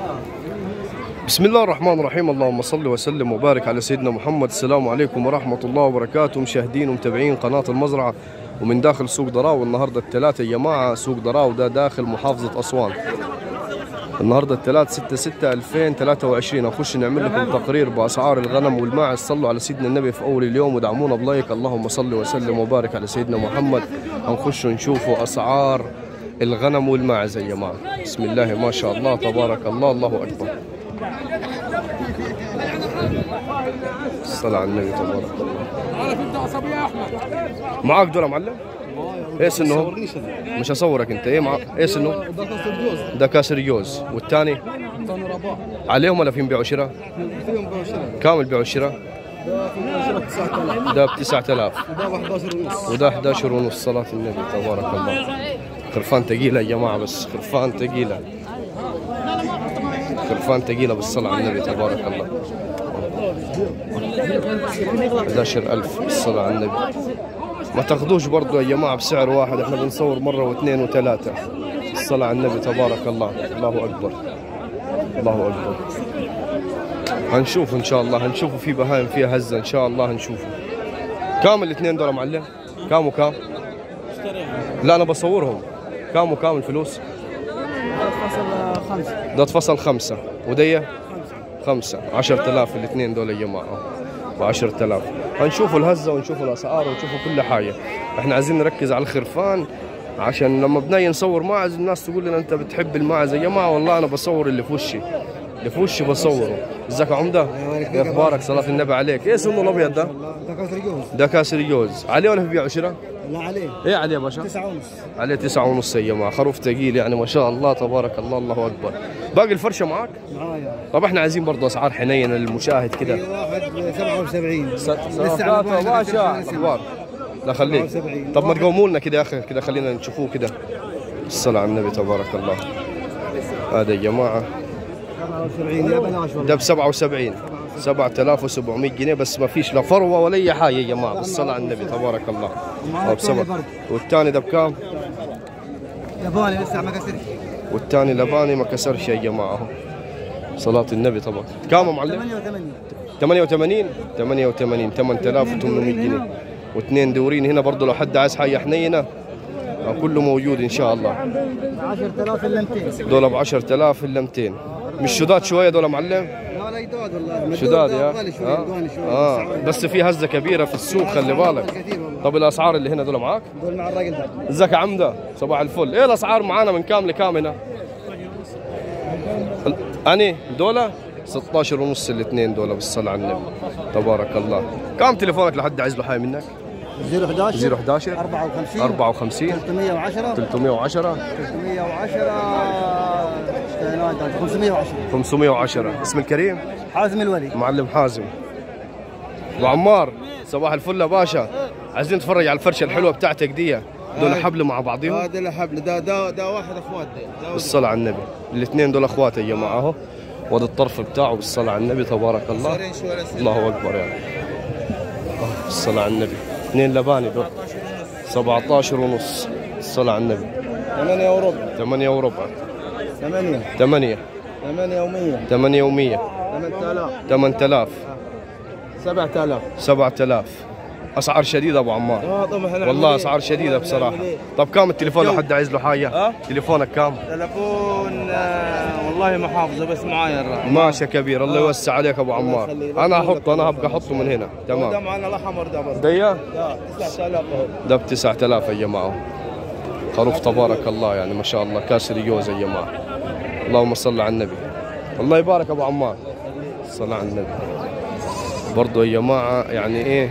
بسم الله الرحمن الرحيم اللهم صل وسلم وبارك على سيدنا محمد السلام عليكم ورحمة الله وبركاته مشاهدين ومتابعين قناة المزرعة ومن داخل سوق ضراو النهاردة الثلاثة يا جماعة سوق ضراو ده داخل محافظة أسوان النهاردة الثلاث 6 6 2023 نخش نعمل لكم تقرير بأسعار الغنم والماعز صلوا على سيدنا النبي في أول اليوم ودعمونا بلايك اللهم صل وسلم وبارك على سيدنا محمد هنخش نشوفوا أسعار الغنم والماعز يا جماعة بسم الله ما شاء الله تبارك الله الله أكبر الصلاة على النبي تبارك الله عارف انت عصبي يا احمد معاك دول يا معلم؟ ايه سنهم؟ مش هصورك انت ايه مع ايه سنه؟ ده قصة الجوز ده كاسر جوز والثاني ثاني رباح عليهم ولا فيهم بيع وشراء؟ فيهم بشرة كام البيع والشراء؟ ده في بشرة 9000 ده ب 9000 وده ب 11 ونص وده 11 ونص صلاة النبي تبارك الله خرفان ثقيلة يا جماعة بس خرفان ثقيلة خرفان ثقيلة بالصلاة على النبي تبارك الله 11000 بالصلاة على النبي ما تاخذوش برضو يا جماعة بسعر واحد احنا بنصور مرة واثنين وثلاثة الصلاة على النبي تبارك الله الله أكبر الله أكبر هنشوف إن شاء الله هنشوفوا في بهايم فيها هزة إن شاء الله هنشوفه كام الاثنين دول يا معلم؟ كام وكام؟ لا أنا بصورهم كام وكام الفلوس؟ فصل خمسة ده اتفصل خمسة ودية خمسة عشرة آلاف الاثنين دول يا جماعة ب 10000 هنشوفوا الهزة ونشوفوا الأسعار ونشوفوا كل حاجة احنا عايزين نركز على الخرفان عشان لما بنجي نصور ماعز الناس تقول لنا انت بتحب الماعز يا جماعة والله انا بصور اللي في وشي اللي في وشي بصوره ازيك يا عمدة يا اخبارك صلاة النبي عليك ايه سنه الابيض ده ده كسر جوز ده كاسر جوز عليه ولا في بيع وشراء لا عليه ايه عليه يا باشا 9 ونص عليه تسعة ونص يا جماعة خروف ثقيل يعني ما شاء الله تبارك الله الله أكبر باقي الفرشة معاك؟ معايا طب احنا عايزين برضه أسعار حنينة للمشاهد كده في واحد 77 صفقات باشا أخبار لا خليك 77. طب ما تقوموا لنا كده يا أخي كده خلينا نشوفوه كده الصلاة على النبي تبارك الله هذا يا جماعة 77 يا بلاش ده والله ب 77 7700 جنيه بس ما فيش لا فروة ولا أي حاجة يا جماعة بالصلاة على النبي تبارك الله طب سبع والثاني ده بكام؟ ياباني لسه ما كسرش والثاني لباني ما كسرش يا جماعه اهو صلاة النبي طبعا كام يا معلم؟ 88 88 88 8800 جنيه واثنين دورين هنا برضه لو حد عايز حاجه حنينه آه، كله موجود ان شاء الله 10000 الا 200 دول ب 10000 الا 200 مش شداد شويه دول يا معلم لا لا يدود والله شداد يا غالي شوي آه. يدواني شوي اه بس في هزه كبيره في السوق خلي بالك كثير والله طب الاسعار اللي هنا دول معاك دول مع الراجل ده ازيك يا عمده صباح الفل ايه الاسعار معانا من كام لكام هنا ال- اني دولا 16 ونص الاثنين دول بالصلاة على النبي تبارك الله كم تليفونك لحد عايز له حاجه منك 011 011 54 54 310 310 310 510 510 اسم الكريم حازم الولي معلم حازم ابو عمار صباح الفل يا باشا عايزين نتفرج على الفرشه الحلوه بتاعتك دي دول حبل مع بعضهم هذا الحبل ده ده ده واحد اخوات ده, ده بالصلاة على النبي الاثنين دول اخوات يا جماعه اهو وهذا الطرف بتاعه بالصلاة على النبي تبارك الله صارين شو ولا سنة. الله اكبر يعني آه، بالصلاة على النبي اثنين لباني دول 17 ونص الصلاة على النبي 8 وربع 8 وربع 8 8 8 يوميا 8 و100 8000 8000 7000 7000 اسعار شديده ابو عمار اه طبعا هنعمل والله إيه؟ اسعار شديده هنعمل بصراحه إيه؟ طب كم التليفون لو حد عايز له حاجه أه؟ تليفونك كم تلفون آه والله ما حافظه بس معايا الرقم ماشي يا كبير الله يوسع عليك ابو عمار يخليك. انا احطه انا هبقى احطه من هنا ده تمام معنا الاحمر ده برضه ديا ده 9000 هو. ده ب 9000 يا جماعه خروف تبارك الله يعني ما شاء الله كاسر يوز يا جماعه اللهم صل على النبي الله يبارك ابو عمار الصلاه على النبي برضه يا جماعه يعني ايه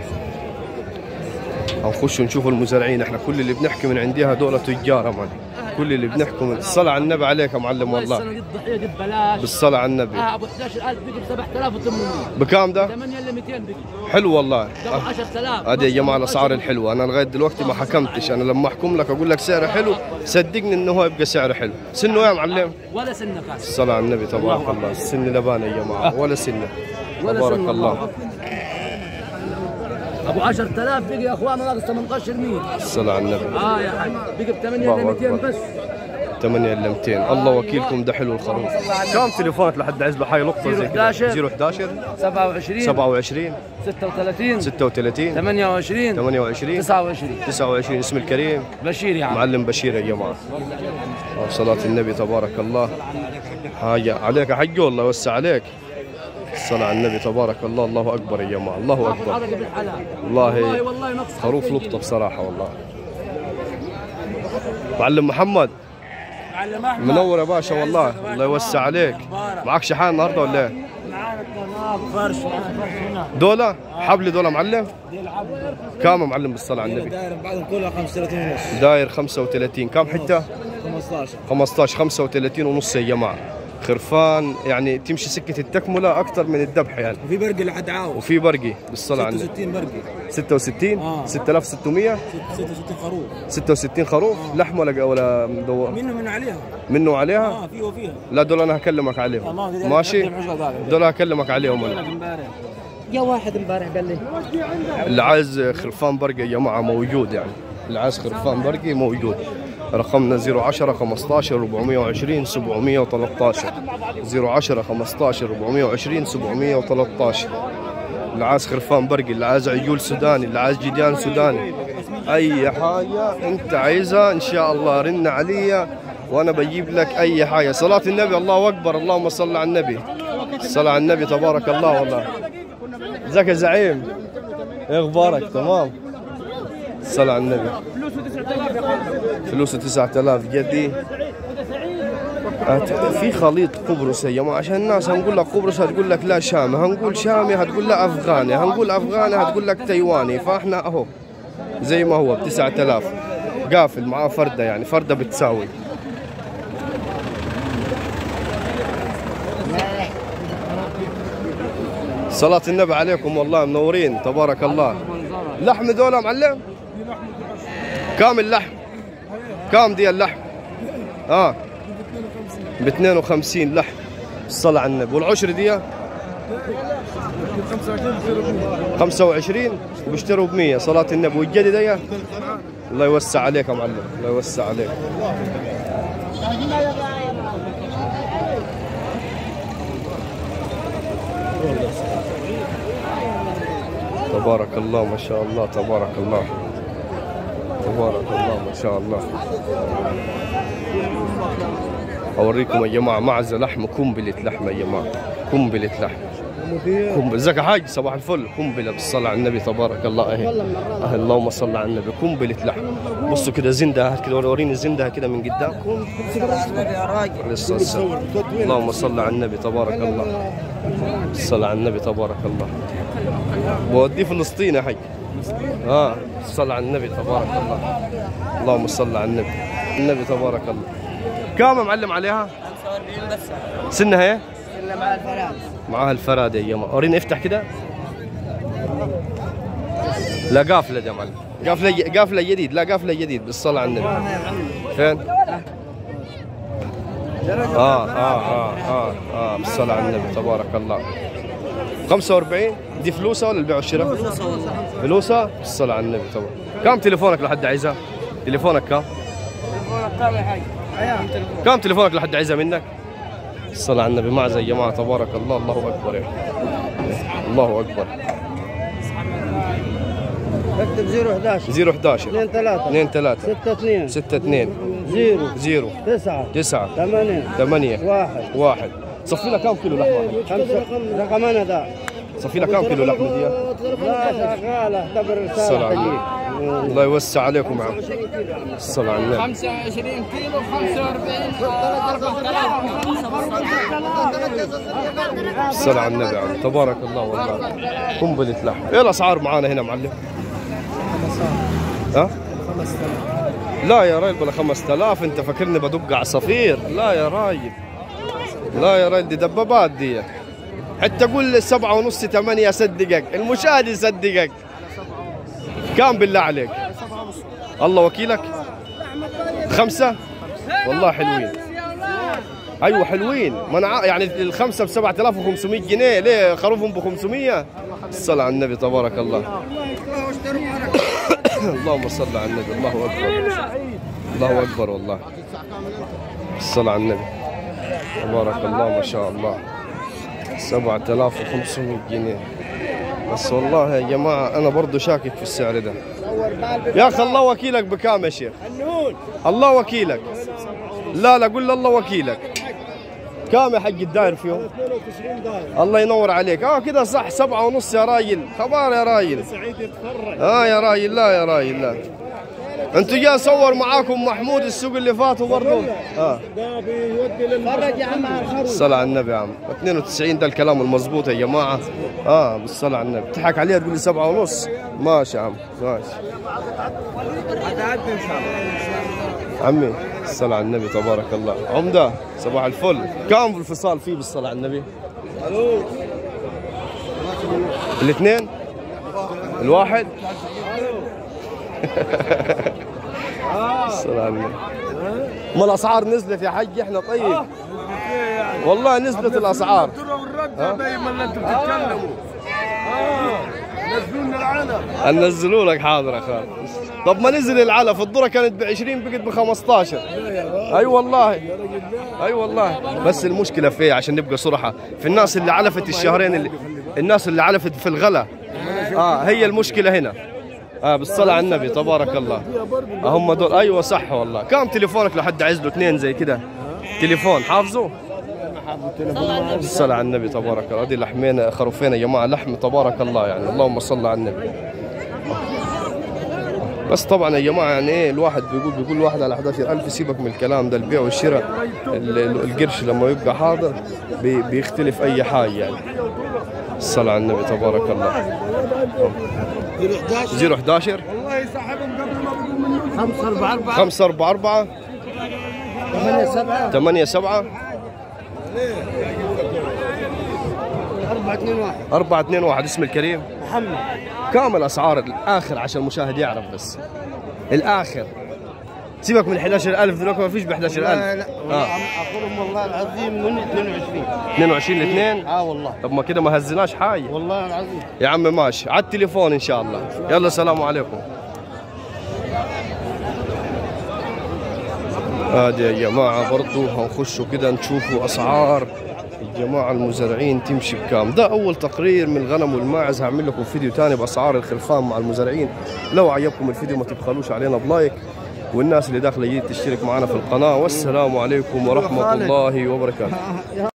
هنخش نشوف المزارعين احنا كل اللي بنحكي من عندها دولة تجار يا معلم كل اللي بنحكي من الصلاة على النبي عليك يا معلم والله السنه دي الضحيه دي ببلاش بالصلاة على النبي اه ابو 11000 بيجي ب 7800 بكام ده؟ 8 ل 200 بيجي حلو والله ده ب 10000 هذه يا جماعه الاسعار الحلوه انا لغايه دلوقتي ما حكمتش انا لما احكم لك اقول لك سعر حلو صدقني انه هو يبقى سعر حلو سنه يا معلم ولا سنه كاس الصلاة على النبي تبارك الله السن لبانة يا جماعة ولا سنة ولا تبارك سنة الله ابو 10000 بيجي يا اخوان ناقص 18 ميل الصلاة على النبي اه يا حاج بيجي ب 8 الله ل 200 أكبر. بس 8 الا 200 الله وكيلكم ده حلو الخروف كم تليفونك لحد عايز له حاجه لقطه زي كده 011 011 27 27 36 36 28 28 29 29 اسم الكريم بشير يا عم معلم بشير يا جماعه آه، صلاة النبي تبارك الله حاجة عليك يا حج والله يوسع عليك الصلاة على النبي تبارك الله الله أكبر يا جماعة الله أكبر هذا قبل حلال والله والله نقص خروف لقطة بصراحة والله معلم محمد معلم احمد منور يا باشا والله الله يوسع عليك معك شحان النهارده ولا ايه؟ معانا التمام فرش معانا فرش هنا دولة حبلي دولة معلم دي العبد كام يا معلم بالصلاة على النبي داير بعدهم كلها 35 ونص داير 35 كم حتة 15 15 35 ونص يا جماعة خرفان يعني تمشي سكة التكملة أكثر من الذبح يعني وفي برقي لحد عاوز وفي برقي بالصلاة على النبي 66 برقي 66 آه. 6600 66 خروف 66 خروف لحم ولا ولا مدور منه من عليها منه عليها اه في وفيها لا دول انا هكلمك عليهم ماشي دول هكلمك عليهم انا يا واحد امبارح قال لي اللي عايز خرفان برقي يا جماعه موجود يعني اللي عايز خرفان برقي موجود رقمنا 010 15 420 713 010 15 420 713 اللي عايز خرفان برقي اللي عايز عيول سوداني اللي عايز جديان سوداني اي حاجه انت عايزها ان شاء الله رن علي وانا بجيب لك اي حاجه صلاه النبي الله اكبر اللهم صل على النبي الصلاه على النبي تبارك الله والله ازيك يا زعيم ايه اخبارك تمام الصلاة على النبي فلوسه 9000 جدي أت- في خليط قبرص يا جماعه عشان الناس هنقول لك قبرص هتقول لك لا شامي هنقول شامي هتقول لا افغاني هنقول افغاني هتقول لك تايواني فاحنا اهو زي ما هو ب 9000 قافل معاه فرده يعني فرده بتساوي صلاة النبي عليكم والله منورين تبارك الله لحم دولة معلم كام اللحم كام دي اللحم اه ب 52 لحم الصلاة على النبي والعشر دي 25 وبيشتروا ب 100 صلاة النبي والجدي دي الله يوسع عليك يا معلم الله يوسع عليك تبارك الله ما شاء الله تبارك الله تبارك الله ما شاء الله اوريكم يا جماعه معزه لحم قنبله لحم يا جماعه قنبله لحم قنبله ازيك يا حاج صباح الفل قنبله بالصلاه على النبي تبارك الله اهي أهي اللهم صل على النبي قنبله لحم بصوا كده زنده هات كده وريني زنده كده من قدام عليه الصلاة والسلام. اللهم صل على النبي تبارك الله الصلاة على النبي تبارك الله بوديه فلسطين يا حي اه صل على النبي تبارك الله اللهم صل على النبي النبي تبارك الله كم يا معلم عليها 45 بس سنها ايه الا مع الفراغ معاها الفرادة يا جماعة وريني افتح كده لا قافلة ده يا معلم قافلة قافلة جديد لا قافلة جديد بالصلاة على النبي فين؟ اه اه اه اه اه بالصلاة على النبي تبارك الله 45 دي فلوسها ولا البيع والشراء؟ فلوسه والله فلوسها بالصلاة على النبي تبارك كم تليفونك لحد عايزها؟ تليفونك كم؟ كم يا حاج؟ كم تليفونك لحد عايزها منك؟ الصلاة على النبي معزة يا جماعة تبارك الله الله أكبر يا الله أكبر اكتب 011 011 2 3 2 3 6 2 6 2 0 0 9 9 8 8 1 1 صفي لها كم كيلو لحمة؟ 5 رقم انا ذا صفي لها كم كيلو لحمة دي؟ لا شغاله اعتبر الصلاة على رساله النبي الله يوسع عليكم يا عم الصلاة على النبي 25 كيلو 45 الصلاة على النبي يا عم تبارك الله والله قنبلة لحم ايه الاسعار معانا هنا معلم؟ ها؟ لا يا راجل بلا 5000 انت فاكرني بدق عصافير لا يا راجل لا يا راجل دي دبابات دي حتى قول سبعة ونص ثمانية صدقك المشاهد يصدقك كم بالله عليك الله وكيلك خمسة والله حلوين ايوه حلوين ما انا ع- يعني الخمسه ب 7500 جنيه ليه خروفهم ب 500 الصلاة على النبي تبارك الله اللهم صل على النبي الله اكبر الله اكبر والله الصلاة على النبي تبارك الله ما شاء الله 7500 جنيه بس والله يا جماعة أنا برضو شاكك في السعر ده يا أخي الله وكيلك بكام يا شيخ الله وكيلك لا لا قول لي الله وكيلك كام يا حق الداير فيهم 92 داير الله ينور عليك اه كده صح سبعة ونص يا راجل خبر يا راجل سعيد يتفرج اه يا راجل لا يا راجل لا انتوا جاي صور معاكم محمود السوق اللي فات برضه اه ده بيودي للفرج يا عم على الخروج الصلاة على النبي يا عم 92 ده الكلام المضبوط يا جماعة اه بالصلاة على النبي تضحك عليها تقول لي سبعة ونص ماشي يا عم ماشي هتعدي ان شاء الله عمي الصلاة على النبي تبارك الله عمدة صباح الفل كم الفصال فيه بالصلاة على النبي الاثنين الواحد الصلاة على النبي ما الأسعار نزلت يا حج احنا طيب والله نزلت الأسعار ها؟ دايما اللي انتم بتتكلموا نزلونا العلم ننزلوا لك حاضر يا خال طب ما نزل العلف الذره كانت ب 20 بقت ب 15 اي والله اي والله بس المشكله في إيه؟ عشان نبقى صراحه في الناس اللي علفت الشهرين اللي الناس اللي علفت في الغلا اه هي المشكله هنا اه بالصلاه على النبي تبارك الله آه هم دول ايوه صح والله كم تليفونك لحد عايز له اثنين زي كده تليفون حافظه الصلاة على النبي تبارك الله هذه لحمين خروفين يا جماعة لحم تبارك الله يعني اللهم صل على النبي بس طبعا يا جماعة يعني ايه الواحد بيقول بيقول الواحد على 11000 سيبك من الكلام ده البيع والشراء ال- ال- القرش لما يبقى حاضر بي- بيختلف أي حاجة يعني الصلاة على النبي تبارك الله 011 والله يسحبهم قبل ما بيقوم من 5 4 4 5 4 4 8 7 8 7 4 2 1 4 2 1 اسم الكريم محمد كم الاسعار الاخر عشان المشاهد يعرف بس الاخر سيبك من 11000 دلوقتي ما فيش ب 11000 لا لا اه اقولهم والله العظيم من 22 22 لاثنين اه والله طب ما كده ما هزناش حاجه والله العظيم يا عم ماشي على التليفون ان شاء الله يلا سلام عليكم هذه يا جماعة برضو هنخشوا كده نشوفوا أسعار الجماعة المزارعين تمشي بكام ده أول تقرير من الغنم والماعز هعمل لكم فيديو تاني بأسعار الخرفان مع المزارعين لو عجبكم الفيديو ما تبخلوش علينا بلايك والناس اللي داخلة جديد تشترك معنا في القناة والسلام عليكم ورحمة الله وبركاته